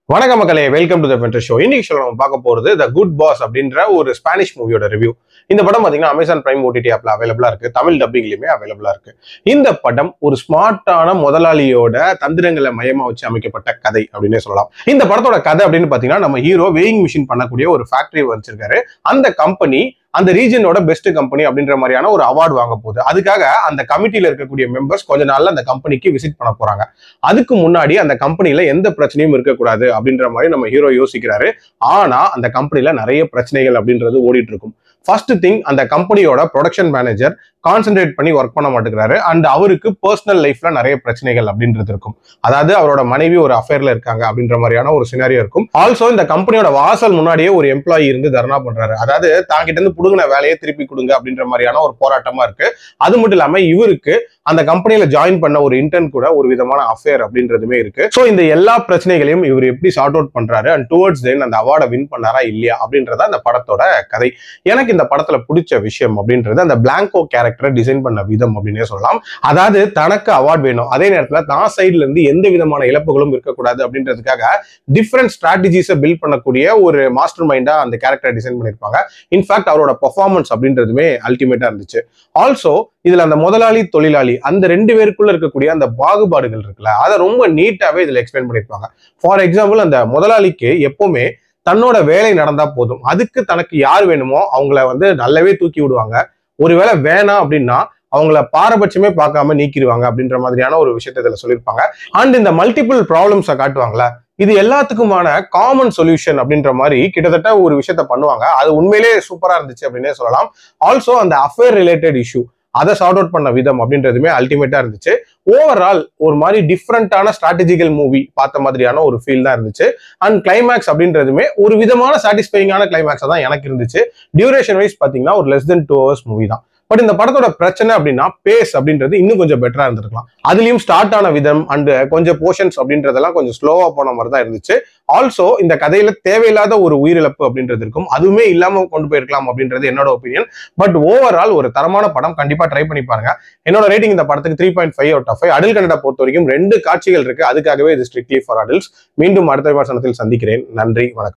வணக்கம் மக்களே welcome to the vendor show இன்னைக்கு ஷோ நம்ம பார்க்க போறது த குட் பாஸ் அப்படின்ற ஒரு ஸ்பானிஷ் மூவியோட ரிவ்யூ இந்த படம் பாத்தீங்கன்னா அமேசான் பிரைம் ஓடிடி ஆப்ல அவைலபிளா இருக்கு தமிழ் டப்பிங்லயுமே அவைலபிளா இருக்கு இந்த படம் ஒரு ஸ்மார்ட்டான முதலாளியோட தந்திரங்களை மையமா வச்சு அமைக்கப்பட்ட கதை அப்படின்னே சொல்லலாம் இந்த படத்தோட கதை அப்படின்னு பாத்தீங்கன்னா நம்ம ஹீரோ வேயிங் மிஷின் பண்ணக்கூடிய ஒரு ஃபேக்டரி வச்சிருக்காரு அந்த கம்பெனி அந்த ரீஜனோட பெஸ்ட் கம்பெனி அப்படின்ற மாதிரியான ஒரு அவார்டு வாங்க போகுது அதுக்காக அந்த கமிட்டியில இருக்கக்கூடிய மெம்பர்ஸ் கொஞ்ச நாள்ல அந்த கம்பெனிக்கு விசிட் பண்ண போறாங்க அதுக்கு முன்னாடி அந்த கம்பெனில எந்த பிரச்சனையும் இருக்கக்கூடாது அப்படின்ற மாதிரி நம்ம ஹீரோ யோசிக்கிறாரு ஆனா அந்த கம்பெனில நிறைய பிரச்சனைகள் அப்படின்றது ஓடிட்டு இருக்கும் ஃபர்ஸ்ட் திங் அந்த கம்பெனியோட ப்ரொடக்ஷன் மேனேஜர் கான்சென்ட்ரேட் பண்ணி ஒர்க் பண்ண மாட்டேங்கிறாரு அண்ட் அவருக்கு பர்சனல் லைஃப்ல நிறைய பிரச்சனைகள் அப்படின்றது இருக்கும் அதாவது அவரோட மனைவி ஒரு அஃபேர்ல இருக்காங்க அப்படின்ற மாதிரியான ஒரு சினாரியோ இருக்கும் ஆல்சோ இந்த கம்பெனியோட வாசல் முன்னாடியே ஒரு எம்ப்ளாயி இருந்து தர்ணா பண்றாரு அதாவது தாங்கிட்ட இருந்து புடுங்கின வேலையை திருப்பி கொடுங்க அப்படின்ற மாதிரியான ஒரு போராட்டமா இருக்கு அது மட்டும் இல்லாம இவருக்கு அந்த கம்பெனியில ஜாயின் பண்ண ஒரு இன்டர்ன் கூட ஒரு விதமான அஃபேர் அப்படின்றதுமே இருக்கு ஸோ இந்த எல்லா பிரச்சனைகளையும் இவர் எப்படி சார்ட் அவுட் பண்றாரு அண்ட் டுவர்ட்ஸ் தென் அந்த அவார்டை வின் பண்ணாரா இல்லையா அப்படின்றத அந்த படத்தோட கதை எனக்கு இந்த படத்துல பிடிச்ச விஷயம் அப்படின்றது அந்த பிளாங்கோ கேரக்டரை டிசைன் பண்ண விதம் அப்படின்னே சொல்லலாம் அதாவது தனக்கு அவார்ட் வேணும் அதே நேரத்துல தான் சைட்ல இருந்து எந்த விதமான இழப்புகளும் இருக்கக்கூடாது அப்படின்றதுக்காக டிஃப்ரெண்ட் ஸ்ட்ராட்டஜிஸை பில்ட் பண்ணக்கூடிய ஒரு மாஸ்டர் மைண்டா அந்த கேரக்டரை டிசைன் பண்ணியிருப்பாங்க இன்ஃபேக்ட் அவரோட பெர்ஃபார்மன்ஸ் அப்படின்றதுமே அல்டிமேட்டா இருந்துச்சு ஆல்சோ இதுல அந்த முதலாளி தொழிலாளி அந்த ரெண்டு பேருக்குள்ள இருக்கக்கூடிய அந்த பாகுபாடுகள் இருக்குல்ல அதை ரொம்ப நீட்டாவே இதுல எக்ஸ்பிளைன் பண்ணியிருப்பாங்க ஃபார் எக்ஸாம்பிள் அந்த முதலாளிக்கு எப்பவுமே தன்னோட வேலை நடந்தா போதும் அதுக்கு தனக்கு யார் வேணுமோ அவங்கள வந்து நல்லாவே தூக்கி விடுவாங்க ஒருவேளை வேணாம் அப்படின்னா அவங்கள பாரபட்சமே பார்க்காம நீக்கிடுவாங்க அப்படின்ற மாதிரியான ஒரு விஷயத்த இதுல சொல்லியிருப்பாங்க அண்ட் இந்த மல்டிபிள் ப்ராப்ளம்ஸை காட்டுவாங்களா இது எல்லாத்துக்குமான காமன் சொல்யூஷன் அப்படின்ற மாதிரி கிட்டத்தட்ட ஒரு விஷயத்த பண்ணுவாங்க அது உண்மையிலேயே சூப்பரா இருந்துச்சு அப்படின்னே சொல்லலாம் ஆல்சோ அந்த அஃபேர் ரிலேட்டட் இஷ்யூ அதை சார்ட் அவுட் பண்ண விதம் அப்படின்றதுமே அல்டிமேட்டா இருந்துச்சு ஓவரால் ஒரு மாதிரி டிஃப்ரெண்டான ஸ்ட்ராட்டஜிக்கல் மூவி பார்த்த மாதிரியான ஒரு ஃபீல் தான் இருந்துச்சு அண்ட் கிளைமேக்ஸ் அப்படின்றதுமே ஒரு விதமான சாட்டிஸ்ஃபைங்கான கிளைமேக்ஸா தான் எனக்கு இருந்துச்சு டியூரேஷன் வைஸ் பாத்தீங்கன்னா ஒரு less than two hours movie தான் பட் இந்த படத்தோட பிரச்சனை அப்படின்னா பேஸ் அப்படின்றது இன்னும் கொஞ்சம் பெட்டரா இருந்திருக்கலாம் அதுலயும் ஸ்டார்ட் ஆன விதம் அண்ட் கொஞ்சம் போர்ஷன்ஸ் அப்படின்றதெல்லாம் கொஞ்சம் ஸ்லோவா போன மாதிரி தான் இருந்துச்சு ஆல்சோ இந்த கதையில தேவையில்லாத ஒரு உயிரிழப்பு அப்படின்றது இருக்கும் அதுவுமே இல்லாம கொண்டு போயிருக்கலாம் அப்படின்றது என்னோட ஒப்பீனியன் பட் ஓவரால் ஒரு தரமான படம் கண்டிப்பா ட்ரை பண்ணி பாருங்க என்னோட ரேட்டிங் இந்த படத்துக்கு three point five out of five அடல் கன்னடா பொறுத்த வரைக்கும் ரெண்டு காட்சிகள் இருக்கு அதுக்காகவே இது ஸ்ட்ரிக்ட்லி ஃபார் அடல்ட்ஸ் மீண்டும் அடுத்த விமர்சனத்தில் சந்திக்கிறேன் நன்றி வணக்கம்